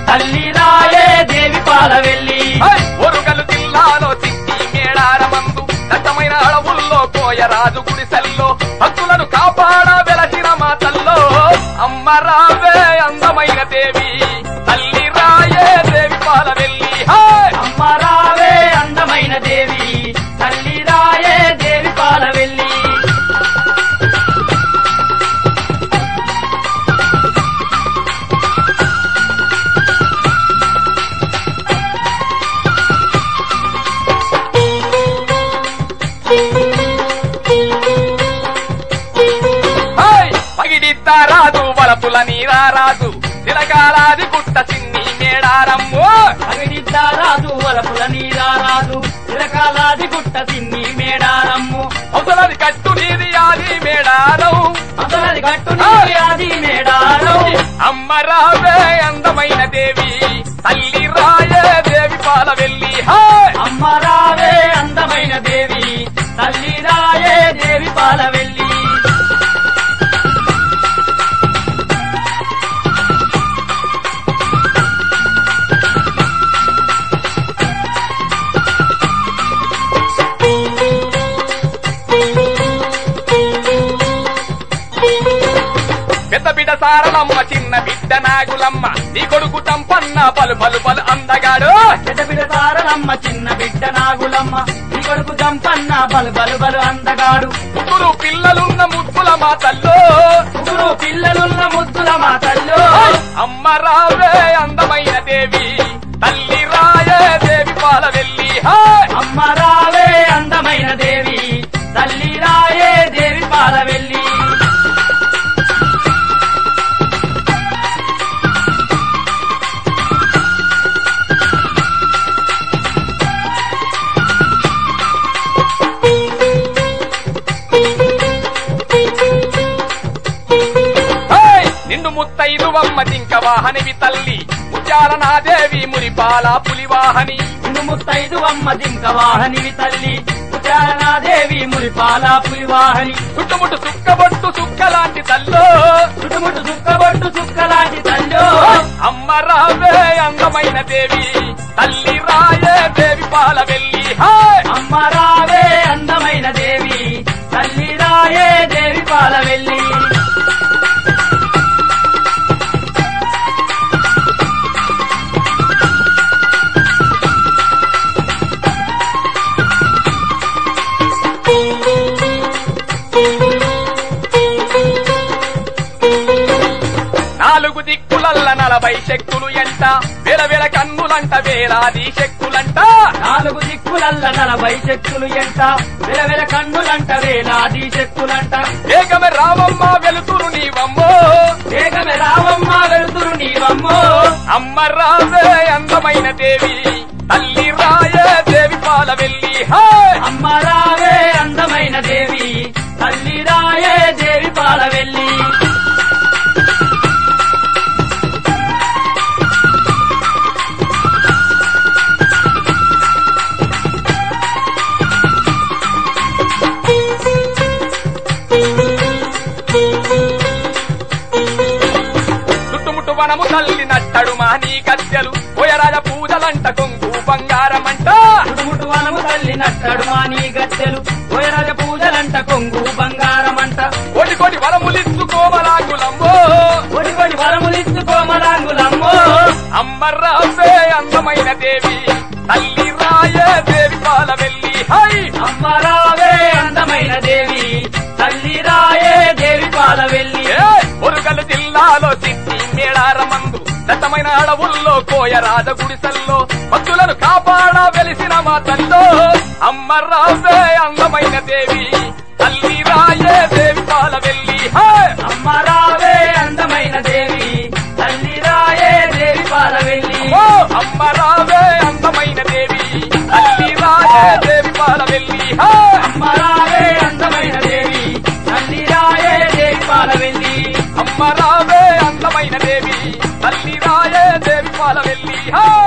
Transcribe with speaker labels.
Speaker 1: తల్లి రాయే దేవి పాల వెళ్ళి
Speaker 2: హై! ఒరుగలు జిల్లాలో సిట్టి మేడారమందు దట్టమైన అడవుల్లో కోయరాజు గుడిసెల్లో భక్తులను కాపాడ వెలసిన మాతల్లో అమ్మ రావే అందమైన దేవి తల్లి రాయే దేవి పాల వెళ్ళి హాయ్
Speaker 1: అమ్మ రావే అందమైన దేవి తల్లి రాయే దేవి పాల వెళ్ళి
Speaker 2: హాయ్ పగిడిద్దా రాజు వలపుల నీరా రాజు తిలకాలాది గుట్ట చిన్ని మేడారమ్ము
Speaker 1: అగిడిద్దా రాజు వలపుల నీరా రాజు చిరకాలాది గుట్ట తిన్ని మేడారమ్ము
Speaker 2: అవసరది కట్టు నీది ఆది మేడారం
Speaker 1: అసలది కట్టు నీది ఆది మేడారం
Speaker 2: అమ్మ రావే అందమైన దేవి తల్లి రాయే దేవి పాల వెళ్ళి హాయ్
Speaker 1: అమ్మ రావే అందమైన దేవి తల్లి రాయే దేవి పాల వెళ్ళి
Speaker 2: పెద్ద బిడ్డ సారలమ్మ చిన్న బిడ్డ నాగులమ్మ నీ కొడుకు టంపన్న పలు పలు పలు అందగాడు
Speaker 1: పెద్ద బిడ్డ తారలమ్మ చిన్న బిడ్డ నాగులమ్మ నీ కొడుకు జంపన్న బలు బలు బలు అందగాడు
Speaker 2: ముగ్గురు పిల్లలున్న ముద్దుల మా తల్లో
Speaker 1: ముగ్గురు పిల్లలున్న ముద్దుల మా తల్లు
Speaker 2: అమ్మ రావే అందమైన దేవి తల్లి రాయే దేవి పాల వెళ్ళి హాయ్
Speaker 1: అమ్మ రావే అందమైన దేవి తల్లి రాయే దేవి పాల వెళ్ళి
Speaker 2: హాయ్! నిండు ముత్తైదువమ్మ జింక వాహనివి తల్లి ముత్యాల నా దేవి మురిపాల పులివాహని
Speaker 1: నిన్ను ముత్తైదు అమ్మ జింక వాహనివి తల్లి దేవి మురిపాల పులివాహని
Speaker 2: చుట్టుముట్టు చుక్కబొట్టు చుక్కలాంటి తల్లో
Speaker 1: చుట్టుముట్టు చుక్కబొట్టు చుక్కలాంటి తల్లు
Speaker 2: అమ్మ రావే అందమైన దేవి తల్లి రాయే దేవి పాల వెళ్ళి హాయ్
Speaker 1: అమ్మ రావే అందమైన దేవి తల్లి రాయే దేవి పాల వెళ్ళి
Speaker 2: నాలుగు దిక్కులల్ల నలభై శక్తులు ఎంట వేల వేల కన్నులంట వేలాది శక్తులంట
Speaker 1: నాలుగు దిక్కులల్ల నలభై శక్తులు ఎంత విలవిల కన్నులంట వేలాది శక్తులంట
Speaker 2: ఏకమే రామమ్మ వెలుతురు నీవమ్మో
Speaker 1: వేగమే రావమ్మ వెలుతురు నీవమ్మో
Speaker 2: అమ్మ రావే అందమైన దేవి తల్లి రాయే దేవి పాల వెళ్ళి హాయ్
Speaker 1: అమ్మ రావే అందమైన దేవి తల్లి రాయే దేవి పాల వెళ్ళి
Speaker 2: చుట్టుముట్టు వనము తల్లి నట్టడు మాని కత్తెలు పోయరాజ పూజలంట కొంగు బంగారమంట
Speaker 1: చుట్టుముట్టు వనము తల్లి నట్టడు మాని గత్తెలు పోయరాజ పూజలంట కొంగు బంగారమంట
Speaker 2: కోటి కోటి వరములిచ్చు కోమలాకులమ్మో
Speaker 1: కొడి కొడి వరములిచ్చు కోమలాంగులమ్మో
Speaker 2: అమ్మ రావే అందమైన దేవి తల్లి రాయే దేవి పాల వెళ్ళి హై
Speaker 1: అమ్మ రావే అందమైన దేవి తల్లి రాయే దేవి పాల వెళ్ళి
Speaker 2: ఏ ఒరుగలు జిల్లాలో సిట్టి మేడారమందు దట్టమైన అడవుల్లో కోయరాజ గుడిసెల్లో భక్తులను కాపాడ వెలిసిన మా తల్లో అమ్మ రావే అందమైన దేవి తల్లి రాయే దేవి పాల వెళ్ళి హాయ్
Speaker 1: అమ్మ రావే అందమైన దేవి తల్లి రాయే దేవి పాల వెళ్ళి
Speaker 2: ఓ అమ్మ రావే అందమైన దేవి తల్లి రాయే దేవి పాల వెళ్ళి హాయ్
Speaker 1: అమ్మ రావే అందమైన దేవి తల్లి రాయే దేవి పాల వెళ్ళి
Speaker 2: అమ్మ రావే అందమైన దేవి తల్లి రాయే దేవి పాల వెళ్ళి హాయ్